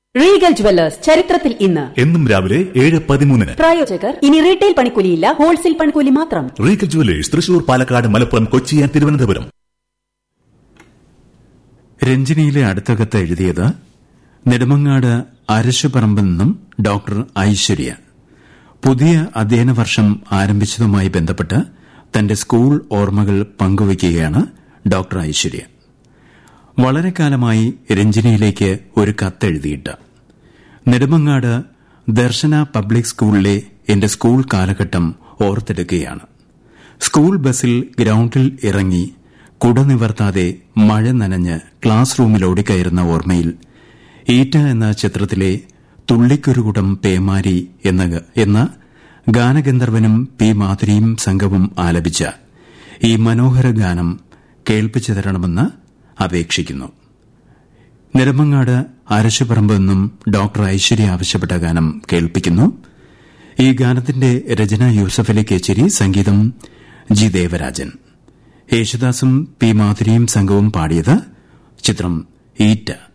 Regal jewellers ചരിത്രത്തിൽ ഇന്ന് എന്നും രാവിലെ ഏഴ് പതിമൂന്നിന് പ്രായോജകർ ഇനി റീറ്റെയിൽ പണിക്കൂലിയില്ല ഹോൾസെയിൽ പണിക്കൂലി മാത്രം Regal jewellers Thrissur Palakkad Malappuram Kochi and Thiruvananthapuram രഞ്ജിനിയിലെ അടുത്ത കത്ത് എഴുതിയത് നെടുമങ്ങാട് അരശുപറമ്പിൽ നിന്നും ഡോക്ടർ ഐശ്വര്യ പുതിയ അധ്യയന വർഷം ആരംഭിച്ചതുമായി ബന്ധപ്പെട്ട് തന്റെ സ്കൂൾ ഓർമ്മകൾ പങ്കുവയ്ക്കുകയാണ് ഡോക്ടർ ഐശ്വര്യ വളരെ കാലമായി രഞ്ജിനിയിലേക്ക് ഒരു കത്തെഴുതിയിട്ട് നെടുമങ്ങാട് ദർശന പബ്ലിക് സ്കൂളിലെ എന്റെ സ്കൂൾ കാലഘട്ടം ഓർത്തെടുക്കുകയാണ് സ്കൂൾ ബസ്സിൽ ഗ്രൌണ്ടിൽ ഇറങ്ങി കുട നിവർത്താതെ മഴ നനഞ്ഞ് ക്ലാസ് റൂമിൽ ഓടിക്കയറുന്ന ഓർമ്മയിൽ ഈറ്റ എന്ന ചിത്രത്തിലെ തുള്ളിക്കൊരുകുടം പേമാരി എന്ന എന്ന ഗാനഗന്ധർവനും പി മാധുരിയും സംഘവും ആലപിച്ച ഈ മനോഹര ഗാനം കേൾപ്പിച്ചു തരണമെന്ന് അപേക്ഷിക്കുന്നു നെടുമങ്ങാട് അരശുപറമ്പ് നിന്നും ഡോക്ടർ ഐശ്വര്യ ആവശ്യപ്പെട്ട ഗാനം കേൾപ്പിക്കുന്നു ഈ ഗാനത്തിന്റെ രചന യൂസഫലി കേച്ചേരി സംഗീതം ജി ദേവരാജൻ യേശുദാസും പി മാധുരിയും സംഘവും പാടിയത് ചിത്രം ഈറ്റ